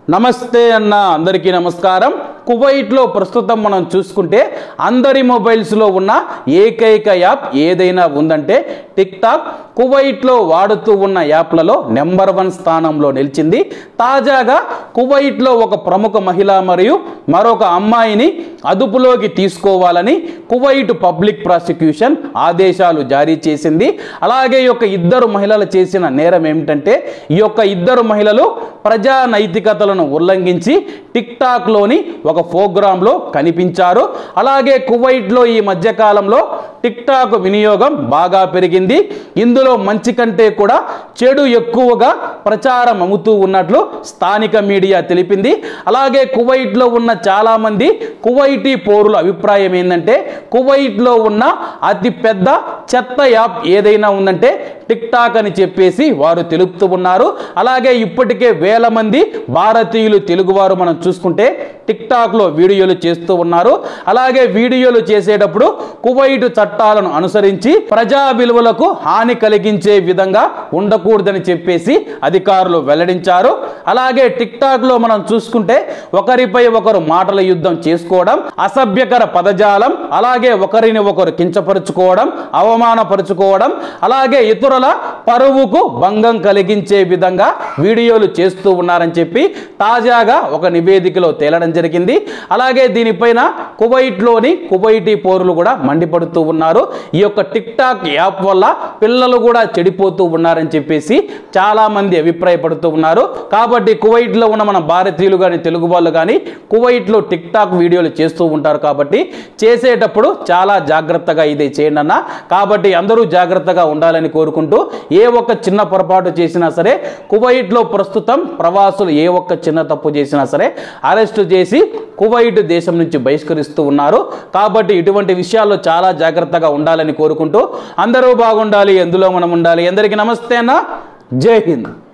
నమస్తే అన్న అందరికీ నమస్కారం కువైట్లో ప్రస్తుతం మనం చూసుకుంటే అందరి మొబైల్స్లో ఉన్న ఏకైక యాప్ ఏదైనా ఉందంటే టిక్ టాక్ కువైట్లో వాడుతూ ఉన్న యాప్లలో నెంబర్ వన్ స్థానంలో నిలిచింది తాజాగా కువైట్లో ఒక ప్రముఖ మహిళ మరియు మరొక అమ్మాయిని అదుపులోకి తీసుకోవాలని కువైట్ పబ్లిక్ ప్రాసిక్యూషన్ ఆదేశాలు జారీ చేసింది అలాగే ఈ యొక్క ఇద్దరు మహిళలు చేసిన నేరం ఏమిటంటే ఈ యొక్క ఇద్దరు మహిళలు ప్రజా నైతికతలను ఉల్లంఘించి టిక్ టాక్లోని ఒక ప్రోగ్రాంలో కనిపించారు అలాగే కువైట్లో ఈ మధ్యకాలంలో టిక్ టాక్ వినియోగం బాగా పెరిగింది ఇందులో మంచి కంటే కూడా చెడు ఎక్కువగా ప్రచారం అవుతూ ఉన్నట్లు స్థానిక మీడియా తెలిపింది అలాగే కువైట్లో ఉన్న చాలామంది కువైటీ పౌరుల అభిప్రాయం ఏంటంటే కువైట్లో ఉన్న అతి పెద్ద చెత్త యాప్ ఏదైనా ఉందంటే టిక్ టాక్ అని చెప్పేసి వారు తెలుపుతూ ఉన్నారు అలాగే ఇప్పటికే వేల మంది భారతీయులు తెలుగువారు మనం చూసుకుంటే టిక్ టాక్లో వీడియోలు చేస్తూ ఉన్నారు అలాగే వీడియోలు చేసేటప్పుడు కువైట్ చట్టాలను అనుసరించి ప్రజా విలువలకు హాని కలిగించే విధంగా ఉండకూడదని చెప్పేసి అధికారులు వెల్లడించారు అలాగే టిక్ టాక్లో మనం చూసుకుంటే ఒకరిపై ఒకరు మాటల యుద్ధం చేసుకోవడం అసభ్యకర పదజాలం అలాగే ఒకరిని ఒకరు కించపరుచుకోవడం అవమానపరుచుకోవడం అలాగే ఇతరుల పరువుకు భంగం కలిగించే విధంగా వీడియోలు చేస్తూ ఉన్నారని చెప్పి తాజాగా ఒక నివేదికలో తేలడం జరిగింది అలాగే దీనిపైన కువైట్లోని కువైటీ పౌరులు కూడా మండిపడుతూ ఉన్నారు ఈ యొక్క టిక్ టాక్ యాప్ వల్ల పిల్లలు కూడా చెడిపోతూ ఉన్నారని చెప్పేసి చాలా మంది అభిప్రాయపడుతూ ఉన్నారు కాబట్టి కువైట్లో ఉన్న మన భారతీయులు కానీ తెలుగు వాళ్ళు కానీ కువైట్లో టిక్ టాక్ వీడియోలు చేస్తూ ఉంటారు కాబట్టి చేసేటప్పుడు చాలా జాగ్రత్తగా ఇది చేయండి అన్న కాబట్టి అందరూ జాగ్రత్తగా ఉండాలని కోరుకుంటూ ఏ ఒక్క చిన్న పొరపాటు చేసినా సరే కువైట్లో ప్రస్తుతం ప్రవాసులు ఏ ఒక్క చిన్న తప్పు చేసినా సరే అరెస్ట్ చేసి కువైట్ దేశం నుంచి బహిష్కరిస్తూ ఉన్నారు కాబట్టి ఇటువంటి విషయాల్లో చాలా జాగ్రత్తగా ఉండాలని కోరుకుంటూ అందరూ బాగుండాలి ఎందులో మనం ఉండాలి అందరికీ నమస్తే అన్న జై హింద్